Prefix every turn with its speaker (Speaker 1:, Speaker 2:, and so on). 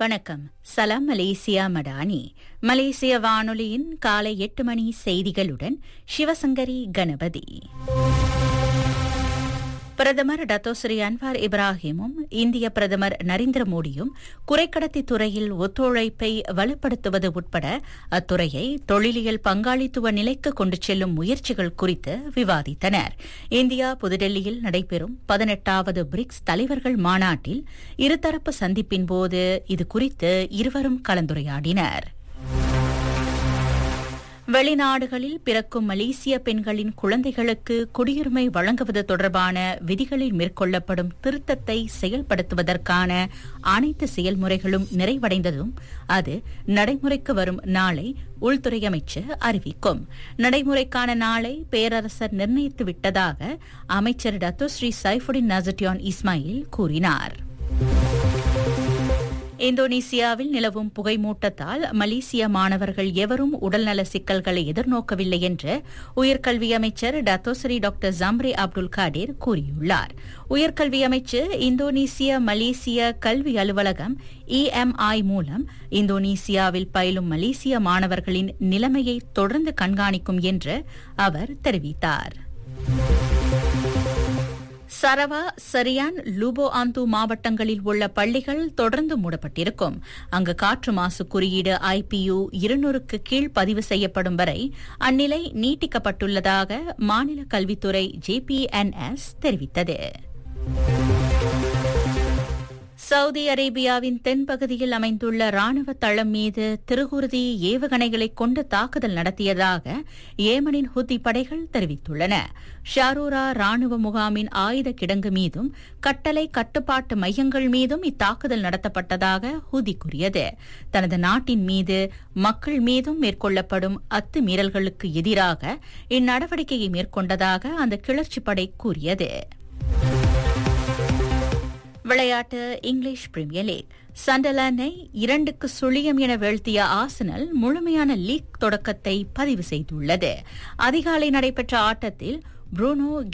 Speaker 1: வணக்கம் சலாம் மலேசியா மடானி மலேசிய வானொலியின் காலை எட்டு மணி செய்திகளுடன் சிவசங்கரி கணபதி பிரதமர் டத்தோஸ்ரீ அன்வார் இப்ராஹிமும் இந்திய பிரதமர் நரேந்திர மோடியும் குறைக்கடத்தி துறையில் ஒத்துழைப்பை வலுப்படுத்துவது உட்பட அத்துறையை தொழிலியல் பங்காளித்துவ நிலைக்கு கொண்டு செல்லும் முயற்சிகள் குறித்து விவாதித்தனர் இந்தியா புதுடெல்லியில் நடைபெறும் பதினெட்டாவது பிரிக்ஸ் தலைவர்கள் மாநாட்டில் இருதரப்பு சந்திப்பின் போது இதுகுறித்து இருவரும் கலந்துரையாடினர் வெளிநாடுகளில் பிறக்கும் மலேசிய பெண்களின் குழந்தைகளுக்கு குடியுரிமை வழங்குவது தொடர்பான விதிகளில் மேற்கொள்ளப்படும் திருத்தத்தை செயல்படுத்துவதற்கான அனைத்து செயல்முறைகளும் நிறைவடைந்ததும் அது நடைமுறைக்கு வரும் நாளை உள்துறை அமைச்சர் அறிவிக்கும் நடைமுறைக்கான நாளை பேரரசர் நிர்ணயித்து விட்டதாக அமைச்சர் டத்தோஸ்ரீ சைஃபுடின் நசட்டியான் இஸ்மாயில் கூறினார் இந்தோனேசியாவில் நிலவும் புகைமூட்டத்தால் மலேசிய மாணவர்கள் எவரும் உடல்நல சிக்கல்களை எதிர்நோக்கவில்லை என்று உயர்கல்வி அமைச்சர் டத்தோசரி டாக்டர் ஜம்ரே அப்துல் காடீர் கூறியுள்ளார் உயர்கல்வி அமைச்சு இந்தோனேசிய மலேசிய கல்வி அலுவலகம் இஎம்ஐ மூலம் இந்தோனேசியாவில் பயிலும் மலேசிய மாணவர்களின் நிலைமையை தொடர்ந்து கண்காணிக்கும் என்று அவர் தெரிவித்தார் சரவா சரியான் லூபோ ஆந்து மாவட்டங்களில் உள்ள பள்ளிகள் தொடர்ந்து மூடப்பட்டிருக்கும் அங்கு காற்று மாசு குறியீடு ஐபியு இருநூறுக்கு கீழ் பதிவு செய்யப்படும் வரை அந்நிலை நீட்டிக்கப்பட்டுள்ளதாக மாநில கல்வித்துறை ஜேபிஎன்எஸ் தெரிவித்தது சவுதி அரேபியாவின் தென்பகுதியில் அமைந்துள்ள ராணுவ தளம் மீது திருகுருதி ஏவுகணைகளை கொண்டு தாக்குதல் நடத்தியதாக ஏமனின் ஹுத்தி படைகள் தெரிவித்துள்ளன ஷாரூரா ராணுவ முகாமின் ஆயுத கிடங்கு மீதும் கட்டளை கட்டுப்பாட்டு மையங்கள் மீதும் இத்தாக்குதல் நடத்தப்பட்டதாக ஹூதி கூறியது தனது நாட்டின் மீது மக்கள் மீதும் மேற்கொள்ளப்படும் அத்துமீறல்களுக்கு எதிராக இந்நடவடிக்கையை மேற்கொண்டதாக அந்த கிளர்ச்சி படை கூறியது விளையாட்டு இங்கிலீஷ் பிரீமியர் லீக் சண்டர்லாண்டை இரண்டுக்கு சுழியம் என வீழ்த்திய ஆசனல் முழுமையான லீக் தொடக்கத்தை பதிவு செய்துள்ளது அதிகாலை நடைபெற்ற ஆட்டத்தில் புரூனோ